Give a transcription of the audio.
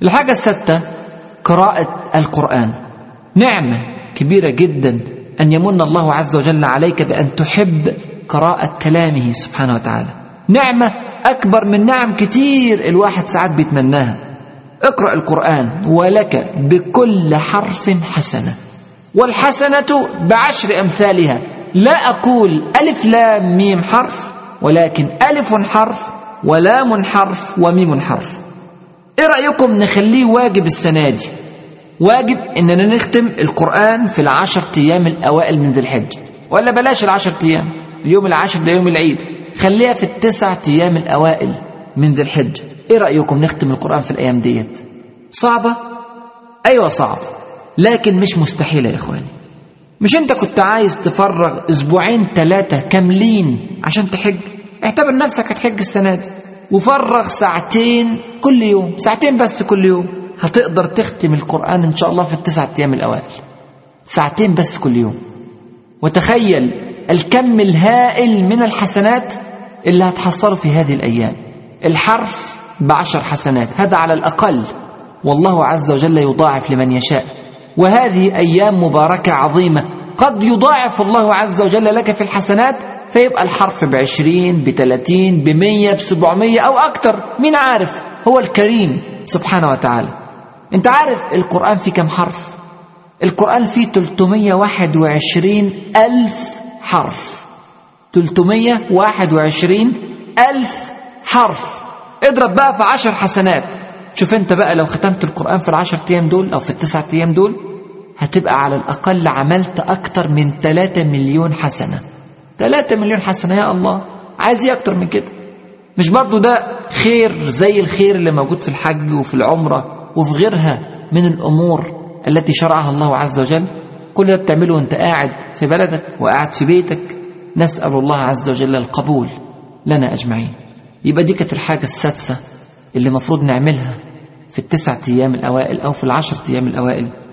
الحاجة الستة قراءة القرآن نعمة كبيرة جدا أن يمن الله عز وجل عليك بأن تحب قراءة كلامه سبحانه وتعالى نعمة أكبر من نعم كتير الواحد ساعات بيتمناها اقرأ القرآن ولك بكل حرف حسنة والحسنة بعشر أمثالها لا أقول ألف لام ميم حرف ولكن ألف حرف ولام حرف وميم حرف إيه رأيكم نخليه واجب السنة دي واجب إننا نختم القرآن في العشر أيام الأوائل من ذي الحجة ولا بلاش العشر أيام اليوم العاشر ده يوم العيد خليها في التسع أيام الأوائل من ذي الحجة إيه رأيكم نختم القرآن في الأيام ديت صعبة أيوة صعبة لكن مش مستحيلة يا إخواني مش أنت كنت عايز تفرغ أسبوعين ثلاثة كاملين عشان تحج اعتبر نفسك هتحج السنة دي وفرغ ساعتين كل يوم ساعتين بس كل يوم هتقدر تختم القرآن إن شاء الله في التسعة أيام الأوائل ساعتين بس كل يوم وتخيل الكم الهائل من الحسنات اللي هتحصله في هذه الأيام الحرف بعشر حسنات هذا على الأقل والله عز وجل يضاعف لمن يشاء وهذه أيام مباركة عظيمة قد يضاعف الله عز وجل لك في الحسنات فيبقى الحرف بعشرين بتلاتين بمية بسبعمية أو أكتر مين عارف هو الكريم سبحانه وتعالى انت عارف القرآن فيه كم حرف القرآن فيه 321 ألف حرف 321 ألف حرف اضرب بقى في عشر حسنات شوف انت بقى لو ختمت القرآن في العشر أيام دول أو في التسعة أيام دول هتبقى على الأقل عملت أكتر من 3 مليون حسنة 3 مليون حسنة يا الله عايز ايه أكتر من كده مش برضو ده خير زي الخير اللي موجود في الحج وفي العمرة وفي غيرها من الأمور التي شرعها الله عز وجل كل ده بتعمله وانت قاعد في بلدك وقاعد في بيتك نسأل الله عز وجل القبول لنا أجمعين يبقى دي كانت الحاجة السادسة اللي مفروض نعملها في التسعة أيام الأوائل أو في العشرة أيام الأوائل